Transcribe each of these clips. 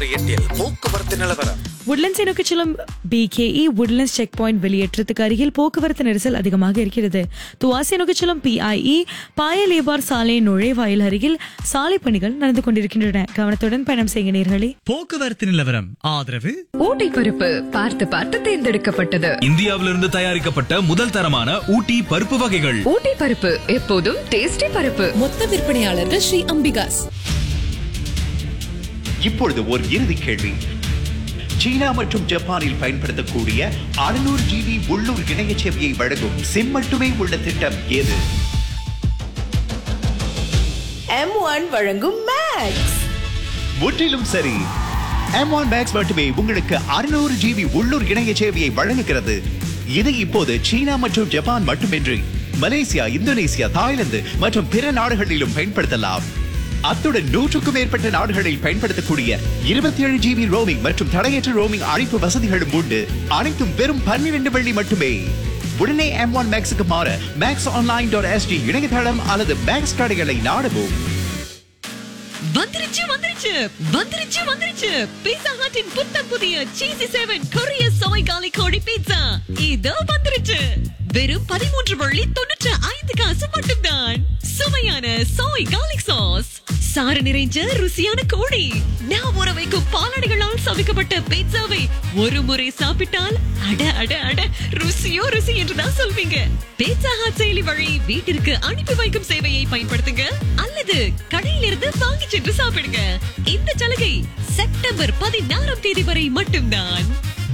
எட்டில் போக்குவரத்து நிலவரம் உட்லண்ட்ஸை நோக்கி செல்லும் பிகேஇ உட்லண்ட்ஸ் செக் பாயிண்ட் வெளியேற்றத்துக்கு அருகில் போக்குவரத்து நெரிசல் அதிகமாக இருக்கிறது துவாசி நோக்கி செல்லும் பிஐஇ பாயலேபார் சாலை நுழைவாயில் அருகில் சாலை பணிகள் நடந்து கொண்டிருக்கின்றன கவனத்துடன் பயணம் செய்ய நேர்களே போக்குவரத்து நிலவரம் ஆதரவு ஊட்டி பருப்பு பார்த்து பார்த்து தேர்ந்தெடுக்கப்பட்டது இந்தியாவிலிருந்து தயாரிக்கப்பட்ட முதல் தரமான ஊட்டி பருப்பு வகைகள் ஊட்டி பருப்பு எப்போதும் டேஸ்டி பருப்பு மொத்த விற்பனையாளர்கள் ஸ்ரீ அம்பிகாஸ் இப்பொழுது ஒரு இறுதி கேள்வி சீனா மற்றும் ஜப்பானில் பயன்படுத்தக்கூடிய 600 ஜிபி உள்ளூர் இணைய சேவையை வழங்கும் சிம் மட்டுமே உள்ள திட்டம் எது எம் ஒன் வழங்கும் மேக்ஸ் முற்றிலும் சரி M1 Max மட்டுமே உங்களுக்கு 600 ஜிபி உள்ளூர் இணைய சேவையை வழங்குகிறது இது இப்போது சீனா மற்றும் ஜப்பான் மட்டுமின்றி மலேசியா இந்தோனேசியா தாய்லாந்து மற்றும் பிற நாடுகளிலும் பயன்படுத்தலாம் அத்துடன் நூற்றுக்கும் மேற்பட்ட நாடுகளில் பயன்படுத்தக்கூடிய இருபத்தி ஏழு ஜிபி ரோமிங் மற்றும் தடையற்ற ரோமிங் அழைப்பு வசதிகளும் உண்டு அனைத்தும் வெறும் பன்னிரண்டு வெள்ளி மட்டுமே உடனே எம் ஒன் மேக்ஸுக்கு மாற மேக்ஸ் ஆன்லைன் டாட் எஸ்டி இணையதளம் அல்லது மேக்ஸ் கடைகளை நாடவும் வந்துருச்சு வந்துருச்சு வந்துருச்சு வந்துருச்சு பீட்சா ஹட்டின் புத்தம் புதிய சீசி செவன் கொரிய சோய் காலி கோழி பீட்சா இதோ வந்துருச்சு வெறும் பதிமூன்று வள்ளி தொண்ணூற்று ஐந்து காசு மட்டும்தான் சுவையான சோய் கார்லிக் சாஸ் சாறு நிறைஞ்ச ருசியான கோழி நான் ஊற வைக்கும் பாலாடைகளால் சமைக்கப்பட்ட பீட்சாவை ஒரு முறை சாப்பிட்டால் அட அட அட ருசியோ ருசி என்றுதான் சொல்வீங்க பீட்சா ஹாட் செயலி வழி வீட்டிற்கு அனுப்பி வைக்கும் சேவையை பயன்படுத்துங்க அல்லது கடையிலிருந்து வாங்கி சென்று சாப்பிடுங்க இந்த சலுகை செப்டம்பர் பதினாறாம் தேதி வரை மட்டும்தான்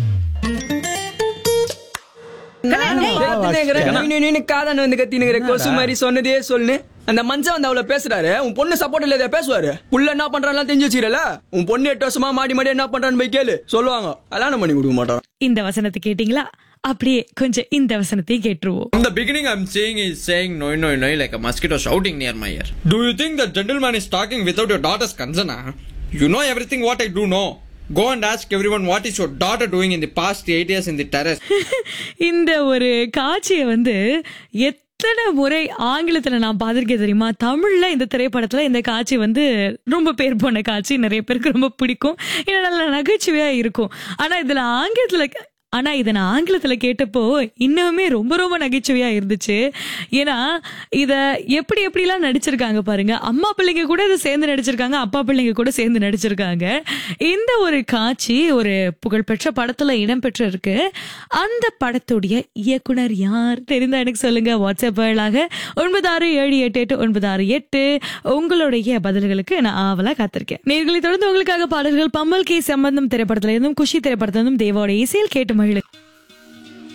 காதான் வந்து கத்தினுங்கிற கொசு மாதிரி சொன்னதே சொல்லு அந்த மனுஷன் வந்து அவள பேசுறாரு உன் பொண்ணு சப்போர்ட் இல்ல பேசுவாரு புள்ள என்ன பண்றான் தெரிஞ்சு வச்சுக்கிறல உன் பொண்ணு எட்டு வருஷமா மாடி மாடி என்ன பண்றான்னு போய் கேளு சொல்லுவாங்க கல்யாணம் பண்ணி கொடுக்க மாட்டான் இந்த வசனத்தை கேட்டீங்களா அப்படியே கொஞ்சம் இந்த வசனத்தையும் கேட்டுருவோம் From the beginning, I'm seeing is saying noi noi noi like a mosquito shouting near my ear. Do you think the gentleman is talking without your daughter's consent? Huh? You know everything what I do know. Go and ask everyone what is your daughter doing in the past eight years in the terrace. இந்த ஒரு காட்சியை வந்து எத்தனை முறை ஆங்கிலத்துல நான் பார்த்திருக்கேன் தெரியுமா தமிழ்ல இந்த திரைப்படத்துல இந்த காட்சி வந்து ரொம்ப பேர் போன காட்சி நிறைய பேருக்கு ரொம்ப பிடிக்கும் ஏன்னா நல்ல நகைச்சுவையா இருக்கும் ஆனா இதுல ஆங்கிலத்துல ஆனா இதை நான் ஆங்கிலத்துல கேட்டப்போ இன்னுமே ரொம்ப ரொம்ப நகைச்சுவையா இருந்துச்சு ஏன்னா இத எப்படி எப்படிலாம் நடிச்சிருக்காங்க பாருங்க அம்மா பிள்ளைங்க கூட இதை சேர்ந்து நடிச்சிருக்காங்க அப்பா பிள்ளைங்க கூட சேர்ந்து நடிச்சிருக்காங்க இந்த ஒரு காட்சி ஒரு புகழ்பெற்ற படத்துல இடம்பெற்று இருக்கு அந்த படத்துடைய இயக்குனர் யார் தெரிந்தா எனக்கு சொல்லுங்க வாட்ஸ்அப் வாயிலாக ஒன்பது ஆறு ஏழு எட்டு எட்டு ஒன்பது ஆறு எட்டு உங்களுடைய பதில்களுக்கு நான் ஆவலா காத்திருக்கேன் நேர்களை தொடர்ந்து உங்களுக்காக பாடல்கள் பம்மல் கே சம்பந்தம் திரைப்படத்துல இருந்தும் குஷி திரைப்படத்துல இருந்தும் தேவோட இசையில் கேட்டு மகிழ